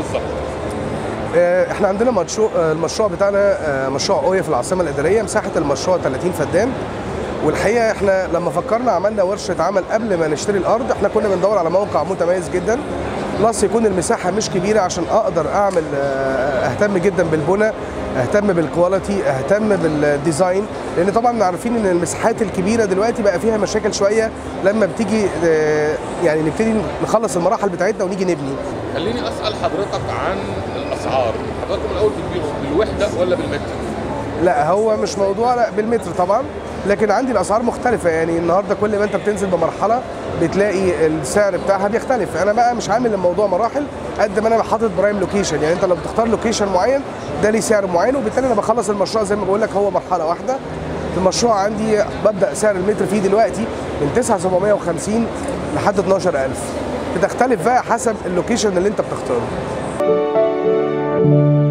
بالظبط آه، احنا عندنا مشروع آه، المشروع بتاعنا آه، مشروع اويا في العاصمه الاداريه مساحه المشروع 30 فدان والحقيقه احنا لما فكرنا عملنا ورشه عمل قبل ما نشتري الارض احنا كنا بندور على موقع متميز جدا بلس يكون المساحه مش كبيره عشان اقدر اعمل آه، اهتم جدا بالبنى اهتم بالكواليتي اهتم بالديزاين لان طبعا عارفين ان المساحات الكبيره دلوقتي بقى فيها مشاكل شويه لما بتيجي آه، يعني نبتدي نخلص المراحل بتاعتنا ونيجي نبني خليني اسال حضرتك عن الاسعار حضراتكم الاول بتبيعوا بالوحده ولا بالمتر لا هو مش موضوع لا بالمتر طبعا لكن عندي الاسعار مختلفه يعني النهارده كل ما انت بتنزل بمرحله بتلاقي السعر بتاعها بيختلف انا بقى مش عامل الموضوع مراحل قد ما انا حاطط برايم لوكيشن يعني انت لو بتختار لوكيشن معين ده ليه سعر معين وبالتالي انا بخلص المشروع زي ما بقول لك هو مرحله واحده المشروع عندي ببدا سعر المتر فيه دلوقتي من 9750 لحد 12000 بتختلف بقى حسب اللوكيشن اللي انت بتختاره